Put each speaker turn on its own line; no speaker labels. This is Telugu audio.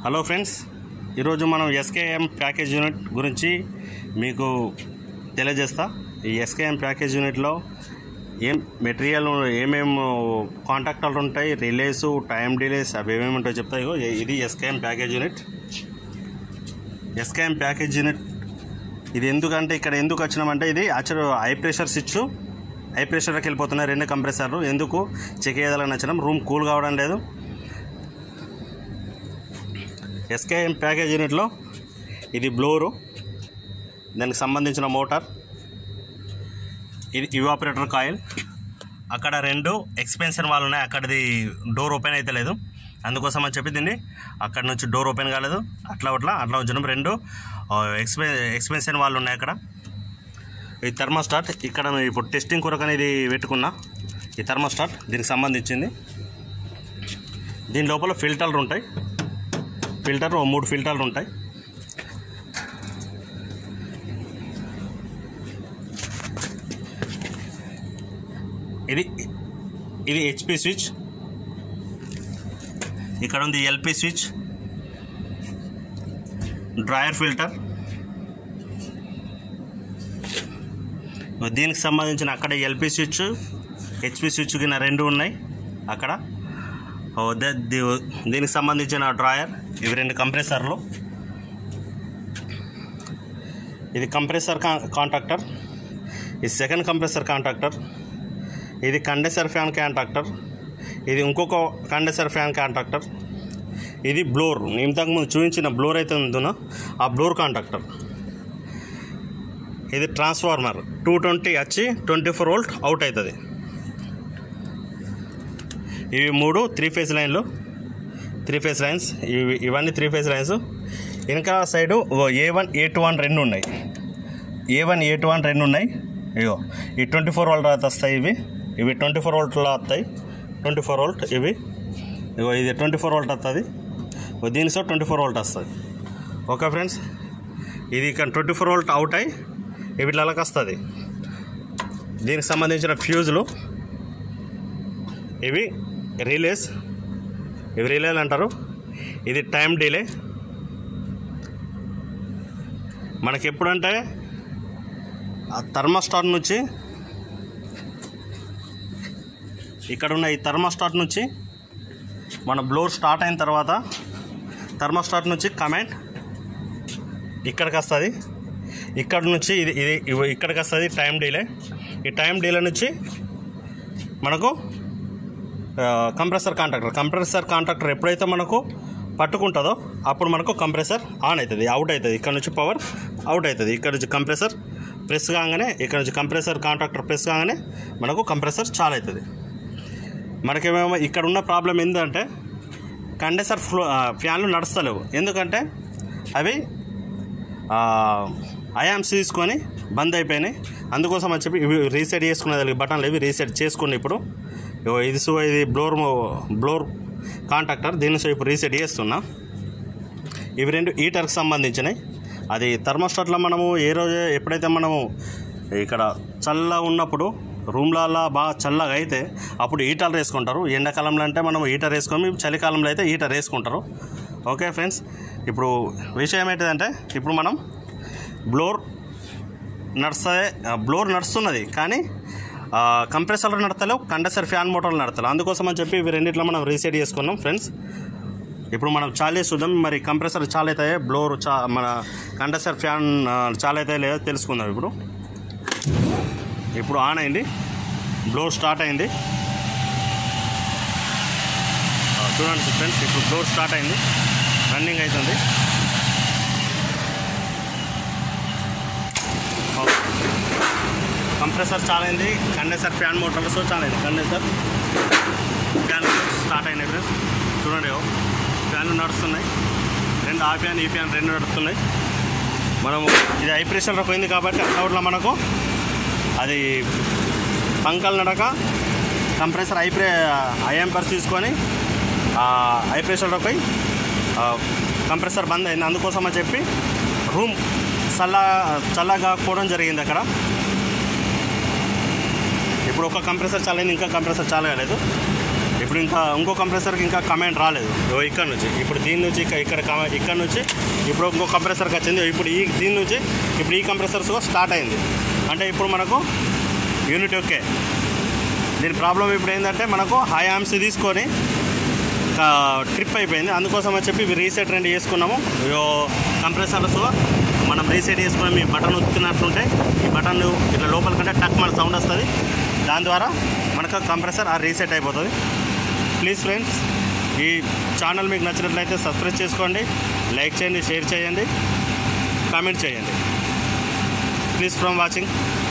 హలో ఫ్రెండ్స్ ఈరోజు మనం ఎస్కేఎం ప్యాకేజ్ యూనిట్ గురించి మీకు తెలియజేస్తా ఈ ఎస్కేఎం ప్యాకేజ్ యూనిట్లో ఏం మెటీరియల్ ఏమేం కాంటాక్టర్లు ఉంటాయి రిలేస్ టైం డిలేస్ అవి ఏమేమి ఉంటాయో చెప్తా ఇగో ఇది SKM package unit SKM package unit ఇది ఎందుకంటే ఇక్కడ ఎందుకు వచ్చినామంటే ఇది actual high pressure switch high ప్రెషర్కి వెళ్ళిపోతున్నాయి రెండు కంప్రెసర్లు ఎందుకు చెక్ చేయాలని వచ్చినాం రూమ్ కూల్ కావడం లేదు ఎస్కేఎం ప్యాకేజ్ యూనిట్లో ఇది బ్లోరు దానికి సంబంధించిన మోటార్ ఇది ఇవాపరేటర్ కాయిల్ అక్కడ రెండు ఎక్స్పెన్షన్ వాళ్ళు ఉన్నాయి అక్కడిది డోర్ ఓపెన్ అయితే లేదు అందుకోసం అని చెప్పి దీన్ని అక్కడ నుంచి డోర్ ఓపెన్ కాలేదు అట్లా అట్లా అట్లా ఉంచడం రెండు ఎక్స్పె ఎక్స్పెన్షన్ వాళ్ళు ఉన్నాయి అక్కడ ఈ థర్మోస్టాట్ ఇక్కడ నేను ఇప్పుడు టెస్టింగ్ కొరకు అనేది పెట్టుకున్నా ఈ థర్మోస్టాట్ దీనికి సంబంధించింది దీని లోపల ఫిల్టర్లు ఉంటాయి ఫిల్టర్ ఓ మూడు ఫిల్టర్లు ఉంటాయి ఇది ఇది హెచ్పి స్విచ్ ఇక్కడ ఉంది ఎల్పి స్విచ్ డ్రాయర్ ఫిల్టర్ దీనికి సంబంధించిన అక్కడ ఎల్పి స్విచ్ హెచ్పి స్విచ్ కింద రెండు ఉన్నాయి అక్కడ ఓ ద- ది- దీనికి సంబంధించిన డ్రాయర్ ఇవి రెండు కంప్రెసర్లు ఇది కంప్రెసర్ కా- కాంటాక్టర్ ఇది సెకండ్ కంప్రెసర్ కాంటాక్టర్ ఇది కండెసర్ ఫ్యాన్ కాంటాక్టర్ ఇది ఇంకొక కండెసర్ ఫ్యాన్ కాంటాక్టర్ ఇది బ్లోర్ నేను ఇంతకుముందు చూపించిన బ్లోర్ అయితే ఉందో ఆ బ్లోర్ కాంటాక్టర్ ఇది ట్రాన్స్ఫార్మర్ టూ ట్వంటీ వచ్చి ట్వంటీ ఫోర్ వోల్ట్ అవుట్ అవుతుంది ఇవి మూడు త్రీ ఫేజ్ లైన్లు త్రీ ఫేజ్ లైన్స్ ఇవి ఇవన్నీ త్రీ ఫేజ్ లైన్స్ వెనక side A one A two one రెండు ఉన్నాయి A one A two one రెండు ఉన్నాయి ఇగో ఈ ట్వంటీ ఫోర్ వోల్ట్ వస్తాయి ఇవి ఇవి ట్వంటీ ఫోర్ వోల్ట్లో వస్తాయి ట్వంటీ ఫోర్ వోల్ట్ ఇవి ఇగో ఇది ట్వంటీ ఫోర్ వోల్ట్ వస్తుంది దీనితో ట్వంటీ ఫోర్ వోల్ట్ వస్తుంది ఓకే ఫ్రెండ్స్ ఇది ఇక్కడ ట్వంటీ ఫోర్ వోల్ట్ అవుట్ అయ్యి ఇవి ఇట్లకి వస్తుంది దీనికి సంబంధించిన ఫ్యూజులు ఇవి రిలేస్ ఇవి రిలేలు అంటారు ఇది టైం డిలే మనకి ఎప్పుడంటే ఆ థర్మోస్టాట్ నుంచి ఇక్కడ ఉన్న ఈ థర్మోస్టాట్ నుంచి మన బ్లోర్ స్టార్ట్ అయిన తర్వాత థర్మోస్టాట్ నుంచి కమెంట్ ఇక్కడికి వస్తుంది ఇక్కడ నుంచి ఇది ఇది ఇవి ఇక్కడికి వస్తుంది టైం డీలే ఈ టైం డీలే నుంచి మనకు కంప్రెసర్ కాంట్రాక్టర్ కంప్రెసర్ కాంట్రాక్టర్ ఎప్పుడైతే మనకు పట్టుకుంటుందో అప్పుడు మనకు కంప్రెసర్ ఆన్ అవుతుంది అవుట్ అవుతుంది ఇక్కడ నుంచి పవర్ అవుట్ అవుతుంది ఇక్కడ నుంచి కంప్రెసర్ ప్రెస్ కాగానే ఇక్కడ నుంచి కంప్రెసర్ కాంట్రాక్టర్ ప్రెస్ కాగానే మనకు కంప్రెసర్ చాలు అవుతుంది మనకేమేమో ఇక్కడ ఉన్న ప్రాబ్లం ఏంటంటే కండెసర్ ఫ్లో ఆ, ఫ్యాన్లు నడుస్తలేవు ఎందుకంటే అవి అయామ్స్ తీసుకొని బంద్ అయిపోయినాయి అందుకోసం అని చెప్పి ఇవి రీసెట్ చేసుకునే దానికి బటన్లు ఇవి రీసెట్ చేసుకుని ఇప్పుడు ఇగో ఇది సో ఇది బ్లోర్ బ్లోర్ కాంటాక్టర్ దీన్ని సో ఇప్పుడు రీసెట్ చేస్తున్నా ఇవి రెండు హీటర్కి సంబంధించినవి అది థర్మోస్టాట్లో మనము ఏ రోజు ఎప్పుడైతే మనము ఇక్కడ చల్ల ఉన్నప్పుడు రూమ్లలో బాగా చల్లగా అయితే అప్పుడు హీటర్లు వేసుకుంటారు ఎండాకాలంలో అంటే మనం హీటర్ వేసుకొని చలికాలంలో అయితే హీటర్ వేసుకుంటారు ఓకే ఫ్రెండ్స్ ఇప్పుడు విషయం ఏంటిదంటే ఇప్పుడు మనం బ్లోర్ నడుస్తుంది బ్లోర్ నడుస్తున్నది కానీ కంప్రెసర్లు నడతలేవు కండెసర్ ఫ్యాన్ మోటార్లు నడతలేవు అందుకోసం అని చెప్పి ఇవి రెండిట్లో మనం రీసెట్ చేసుకున్నాం ఫ్రెండ్స్ ఇప్పుడు మనం చాలు చేసి చూద్దాం మరి కంప్రెసర్ చాలా అవుతాయి బ్లోర్ చా మన కండెసర్ ఫ్యాన్ ఆ, చాలా అవుతాయి లేదో తెలుసుకుందాం ఇప్పుడు ఇప్పుడు ఆన్ అయింది బ్లోర్ స్టార్ట్ అయింది ఆ, చూడండి ఫ్రెండ్స్ ఇప్పుడు బ్లోర్ స్టార్ట్ అయింది రన్నింగ్ అవుతుంది ఓకే. కంప్రెసర్ చాలా అయింది కండెసర్ ఫ్యాన్ మోటార్స్ చాలా అయింది కండెసర్ ఫ్యాన్ స్టార్ట్ అయినాయి ఫ్రెండ్స్ చూడండి ఓ, ఫ్యాన్లు నడుస్తున్నాయి రెండు ఆ ఫ్యాన్ ఈ ఫ్యాన్ రెండు నడుస్తున్నాయి మనము ఇది హై ప్రెషర్లో పోయింది కాబట్టి అట్లా మనకు అది పంకల్ నడక కంప్రెసర్ హై ప్రె హై ఎంపర్స్ తీసుకొని ఆ, హై ప్రెషర్లో పోయి ఆ, కంప్రెసర్ బంద్ అయింది అందుకోసం అని చెప్పి రూమ్ చల్ల చల్లగా కాకపోవడం జరిగింది అక్కడ ఇప్పుడు ఒక కంప్రెసర్ చాలైంది ఇంకా కంప్రెసర్ చాలా కాలేదు ఇప్పుడు ఇంకా ఇంకో కంప్రెసర్కి ఇంకా కమాండ్ రాలేదు ఇగో ఇక్కడ నుంచి ఇప్పుడు దీని నుంచి ఇక- ఇక్కడ కమ- ఇక్కడ నుంచి ఇప్పుడు ఇంకో కంప్రెసర్కి వచ్చింది ఇప్పుడు ఈ దీని నుంచి ఇప్పుడు ఈ కంప్రెసర్స్ స్టార్ట్ అయింది అంటే ఇప్పుడు మనకు యూనిట్ ఓకే దీని ప్రాబ్లం ఇప్పుడు ఏంటంటే మనకు హై ఆమ్స్ తీసుకొని ట్రిప్ అయిపోయింది అందుకోసం అని చెప్పి ఇవి రీసెట్ రెండు చేసుకున్నాము ఇగో కంప్రెసర్స్ మనం రీసెట్ చేసుకుని మీ బటన్ ఉత్తున్నట్లుంటే ఈ బటన్ ఇట్లా లోపల కంటే టక్ మన సౌండ్ వస్తుంది దాని ద్వారా మనకు కంప్రెసర్ ఆ రీసెట్ అయిపోతుంది ప్లీజ్ ఫ్రెండ్స్ ఈ ఛానల్ మీకు నచ్చినట్లయితే సబ్స్క్రైబ్ చేసుకోండి లైక్ చేయండి షేర్ చేయండి కామెంట్ చేయండి ప్లీజ్ ఫ్రమ్ వాచింగ్